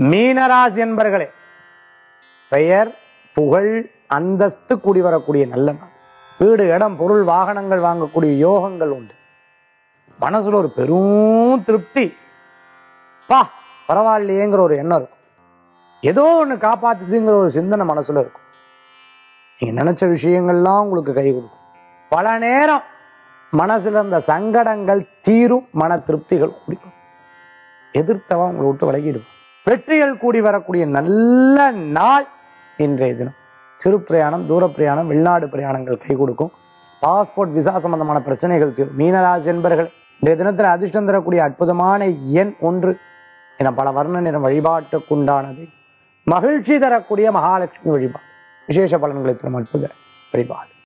மீனராசி என்பர்களே பெயர் புகழ் அந்தஸ்து கூடி வரக்கூடிய நல்ல நாள் வீடு இடம் பொருள் வாகனங்கள் வாங்கக்கூடிய யோகங்கள் உண்டு மனசுல ஒரு பெரும் திருப்தி பா பரவாயில்லையேங்கிற ஒரு எண்ணம் இருக்கும் ஏதோ ஒண்ணு காப்பாத்துதுங்கிற ஒரு சிந்தனை மனசுல இருக்கும் நீங்க நினைச்ச விஷயங்கள்லாம் உங்களுக்கு கை கொடுக்கும் பல நேரம் மனசுல இருந்த சங்கடங்கள் தீரும் மன திருப்திகள் குடிக்கும் எதிர்த்தவன் உங்களை விட்டு விலகிடும் வெற்றிகள் கூடி வரக்கூடிய நல்ல நாள் இன்றைய தினம் சிறு பிரயாணம் தூர பிரயாணம் வெளிநாடு பிரயாணங்கள் கை கொடுக்கும் பாஸ்போர்ட் விசா சம்பந்தமான பிரச்சனைகள் தீரும் மீனராசி என்பர்கள் இன்றைய தினத்தில் அதிர்ஷ்டம் தரக்கூடிய அற்புதமான எண் ஒன்று என பல வர்ண நிறம் வழிபாட்டுக்குண்டானது மகிழ்ச்சி தரக்கூடிய மகாலட்சுமி வழிபாடு விசேஷ பலன்களை தரும் அற்புத வழிபாடு